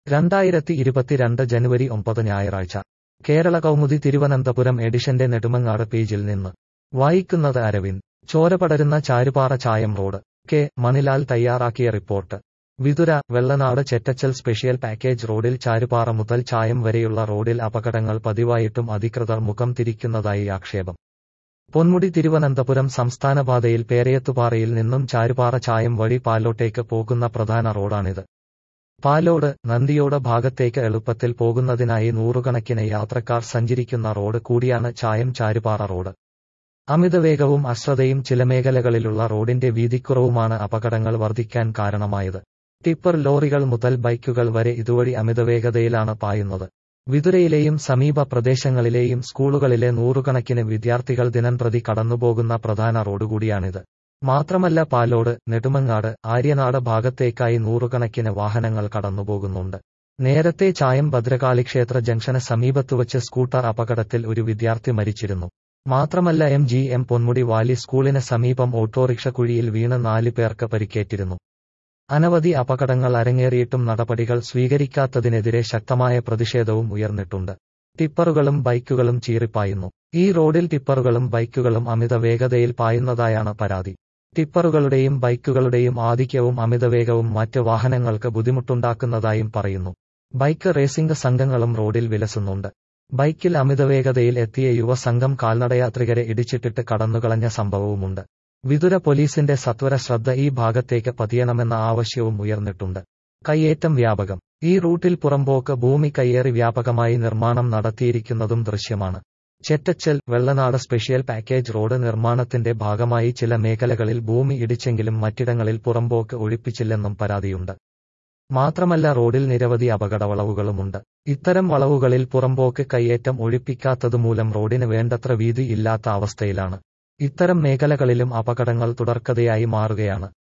രണ്ടായിരത്തി ഇരുപത്തിരണ്ട് ജനുവരി ഒമ്പത് ഞായറാഴ്ച കേരള കൗമുദി തിരുവനന്തപുരം എഡിഷന്റെ നെടുമങ്ങാട് പേജിൽ നിന്ന് വായിക്കുന്നത് അരവിന്ദ് ചോര പടരുന്ന ചാരുപാറ ചായം റോഡ് കെ മണിലാൽ തയ്യാറാക്കിയ report Vithura Vellanad Chettachal special package റോഡിൽ ചാരുപാറ മുതൽ ചായം വരെയുള്ള റോഡിൽ അപകടങ്ങൾ പതിവായിട്ടും അധികൃതർ മുഖം തിരിക്കുന്നതായി ആക്ഷേപം പൊന്മുടി തിരുവനന്തപുരം സംസ്ഥാനപാതയിൽ പേരയത്തുപാറയിൽ നിന്നും ചാരുപാറ ചായം വഴി പാലോട്ടേക്ക് പോകുന്ന പ്രധാന റോഡാണിത് പാലോട് നന്ദിയോട് ഭാഗത്തേക്ക് എളുപ്പത്തിൽ പോകുന്നതിനായി നൂറുകണക്കിന് യാത്രക്കാർ സഞ്ചരിക്കുന്ന റോഡ് കൂടിയാണ് ചായം ചാരുപാറ റോഡ് അമിതവേഗവും അശ്രദ്ധയും ചില മേഖലകളിലുള്ള റോഡിന്റെ വീതിക്കുറവുമാണ് അപകടങ്ങൾ വർദ്ധിക്കാൻ കാരണമായത് ടിപ്പർ ലോറികൾ മുതൽ ബൈക്കുകൾ വരെ ഇതുവഴി അമിതവേഗതയിലാണ് പായുന്നത് വിതുരയിലെയും സമീപ പ്രദേശങ്ങളിലെയും സ്കൂളുകളിലെ നൂറുകണക്കിന് വിദ്യാർത്ഥികൾ ദിനംപ്രതി കടന്നുപോകുന്ന പ്രധാന റോഡ് കൂടിയാണിത് മാത്രമല്ല പാലോട് നെടുമങ്ങാട് ആര്യനാട് ഭാഗത്തേക്കായി നൂറുകണക്കിന് വാഹനങ്ങൾ കടന്നുപോകുന്നുണ്ട് നേരത്തെ ചായം ഭദ്രകാളി ക്ഷേത്ര ജംഗ്ഷന് സമീപത്തുവച്ച് സ്കൂട്ടർ അപകടത്തിൽ ഒരു വിദ്യാർത്ഥി മരിച്ചിരുന്നു മാത്രമല്ല M G M Ponmudi valley സ്കൂളിന് സമീപം ഓട്ടോറിക്ഷ കുഴിയിൽ വീണ് നാല് പേർക്ക് പരിക്കേറ്റിരുന്നു അനവധി അപകടങ്ങൾ അരങ്ങേറിയിട്ടും നടപടികൾ സ്വീകരിക്കാത്തതിനെതിരെ ശക്തമായ പ്രതിഷേധവും ഉയർന്നിട്ടുണ്ട് ടിപ്പറുകളും ബൈക്കുകളും ചീറിപ്പായുന്നു ഈ റോഡിൽ ടിപ്പറുകളും ബൈക്കുകളും അമിത വേഗതയിൽ പായുന്നതായാണ് പരാതി ടിപ്പറുകളുടെയും ബൈക്കുകളുടെയും ആധിക്യവും അമിതവേഗവും മറ്റ് വാഹനങ്ങൾക്ക് ബുദ്ധിമുട്ടുണ്ടാക്കുന്നതായും പറയുന്നു ബൈക്ക് റേസിംഗ് സംഘങ്ങളും റോഡിൽ വിലസുന്നുണ്ട് ബൈക്കിൽ അമിതവേഗതയിൽ എത്തിയ യുവസംഘം കാൽനടയാത്രികരെ ഇടിച്ചിട്ടിട്ട് കടന്നുകളഞ്ഞ സംഭവവുമുണ്ട് വിതുര പോലീസിന്റെ സത്വര ശ്രദ്ധ ഈ ഭാഗത്തേക്ക് പതിയണമെന്ന ആവശ്യവും ഉയർന്നിട്ടുണ്ട് കയ്യേറ്റം വ്യാപകം ഈ റൂട്ടിൽ പുറമ്പോക്ക് ഭൂമി കയ്യേറി വ്യാപകമായി നിർമ്മാണം നടത്തിയിരിക്കുന്നതും ദൃശ്യമാണ് Chettachal Vellanad special package road നിർമ്മാണത്തിന്റെ ഭാഗമായി ചില മേഖലകളിൽ ഭൂമി ഇടിച്ചെങ്കിലും മറ്റിടങ്ങളിൽ പുറമ്പോക്ക് ഒഴിപ്പിച്ചില്ലെന്നും പരാതിയുണ്ട് മാത്രമല്ല റോഡിൽ നിരവധി അപകടവളവുകളുമുണ്ട് ഇത്തരം വളവുകളിൽ പുറമ്പോക്ക് കയ്യേറ്റം ഒഴിപ്പിക്കാത്തതുമൂലം റോഡിന് വേണ്ടത്ര വീതി ഇല്ലാത്ത അവസ്ഥയിലാണ് ഇത്തരം മേഖലകളിലും അപകടങ്ങൾ തുടർക്കഥയായി മാറുകയാണ്